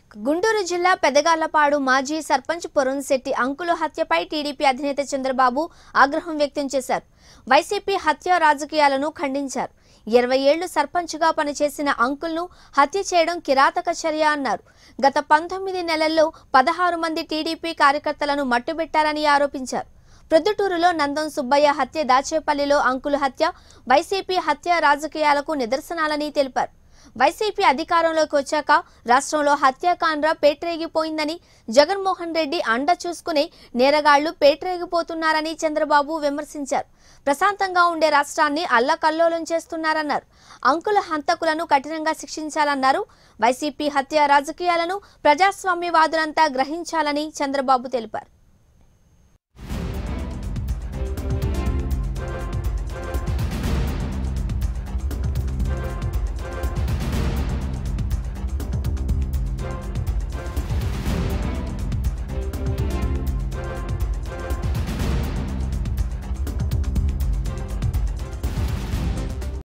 గుంటూరు జిల్లా పెదగాళ్లపాడు మాజీ సర్పంచ్ పొరంశెట్టి అంకుల హత్యపై టీడీపీ అధినేత చంద్రబాబు ఆగ్రహం వ్యక్తం చేశారు వైసీపీ హత్య రాజకీయాలను ఖండించారు ఇరవై ఏళ్లు సర్పంచ్గా పనిచేసిన అంకుల్ను హత్య చేయడం కిరాతక చర్య అన్నారు గత పంతొమ్మిది నెలల్లో పదహారు మంది టీడీపీ కార్యకర్తలను మట్టుబెట్టారని ఆరోపించారు ప్రొద్దుటూరులో నందం సుబ్బయ్య హత్య దాచేపల్లిలో అంకుల హత్య వైసీపీ హత్య రాజకీయాలకు నిదర్శనాలని తెలిపారు వైసీపీ అధికారంలోకి వచ్చాక రాష్ట్రంలో హత్యాకాండ్ర పేటరేగిపోయిందని జగన్మోహన్ రెడ్డి అండ చూసుకుని నేరగాళ్లు పేటరేగిపోతున్నారని చంద్రబాబు విమర్శించారు ప్రశాంతంగా ఉండే రాష్ట్రాన్ని అల్లకల్లోలం చేస్తున్నారన్నారు అంకుల హంతకులను కఠినంగా శిక్షించాలన్నారు వైసీపీ హత్య రాజకీయాలను ప్రజాస్వామ్యవాదులంతా గ్రహించాలని చంద్రబాబు తెలిపారు